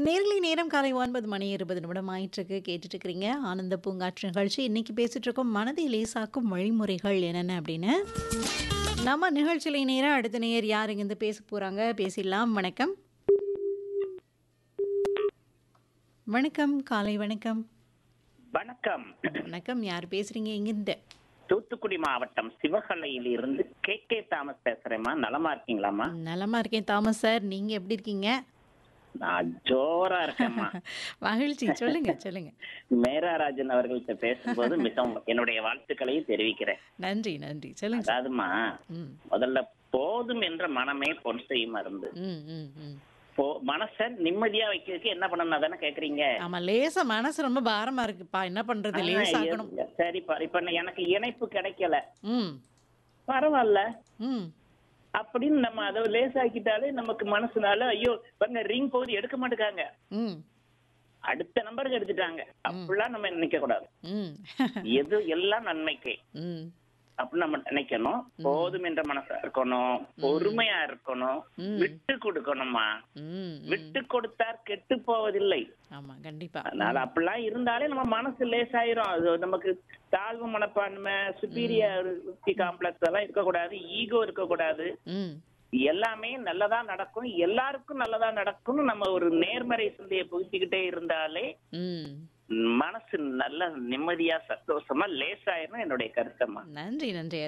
Nearly நேரம் காலை 9 மணி 20 நிமிடம் ஆயிட்டிருக்கு. கேட்டுட்டு இருக்கிறீங்க. ஆனந்த பூங்காற்று நிகழ்ச்சி. இன்னைக்கு பேசிட்டு இருக்கோம் மனதை லேசாக்கும் வழிமுறைகள் என்னென்ன அப்படின்னு. நம்ம நிகழ்ச்சியில நேரா அடுத்த நேயர் யார் இங்கிருந்து பேச போறாங்க? பேசிடலாம். வணக்கம். வணக்கம். காலை வணக்கம். வணக்கம் வணக்கம். யார் பேசுறீங்க எங்கிருந்து? தூத்துக்குடி மாவட்டம் சிவகலையில் இருந்து கே கே தாமஸ் பேசுறேம்மா நலமா இருக்கீங்களாம்மா நலமா இருக்கேன் தாமஸ் சார். நீங்க எப்படி இருக்கீங்க? நான் ஜோரா இருக்கேம்மா மகிழ்ச்சி. சொல்லுங்க, சொல்லுங்க. மேராராஜன் அவர்கள்ட்ட பேசும்போது மிகவும் என்னுடைய வாழ்த்துக்களையும் தெரிவிக்கிறேன் நன்றி, நன்றி. சொல்லுங்க சார். அதாவதுமா ம். முதல்ல போதும் என்ற மனமே பொன் செய்யும் மருந்து ம், ம், ம். போ மனச நிம்மதியா வைக்கிறதுக்கு என்ன பண்ணணும் தானே கேக்குறீங்க ஆமா லேசா மனசு ரொம்ப பாரமா இருக்குப்பா என்ன பண்றது ஆ, லேசாக்கணும் எ- சரிப்பா இப்ப நான் எனக்கு இணைப்பு கிடைக்கல ம் பரவாயில்ல ம் அப்படின்னு நம்ம அதை லேசாக்கிட்டாலே நமக்கு மனசுனால ஐயோ பாருங்க ரிங் போகுது எடுக்க மாட்டேங்காங்க ம் அடுத்த நம்பருக்கு எடுத்துட்டாங்க அப்படிலாம் நம்ம நினைக்க கூடாது ம் எது எல்லாம் நன்மைக்கு ம் அப்படின்னு நம்ம நினைக்கணும் போதும் என்ற மனசா இருக்கணும் பொறுமையா இருக்கணும் ம். விட்டு கொடுக்கணுமா ம் ம். விட்டு கொடுத்தார் கெட்டு போவதில்லை ஆமா கண்டிப்பா அதனால அப்படிலாம் இருந்தாலே நம்ம மனசு லேசாயிரும் அது நமக்கு தாழ்வு மனப்பான்மை சுப்பீரியாரிட்டி காம்ப்ளெக்ஸ் எல்லாம் இருக்கக்கூடாது ஈகோ இருக்கக்கூடாது ம் எல்லாமே நல்லதா நடக்கும் எல்லாருக்கும் நல்லதா நடக்கும்னு நம்ம ஒரு நேர்மறை சிந்தையை புகுத்திக்கிட்டே இருந்தாலே ம் மனசு நல்ல நிம்மதியா சந்தோஷமா லேசாயிரும் என்னுடைய கருத்தம்மா நன்றி நன்றி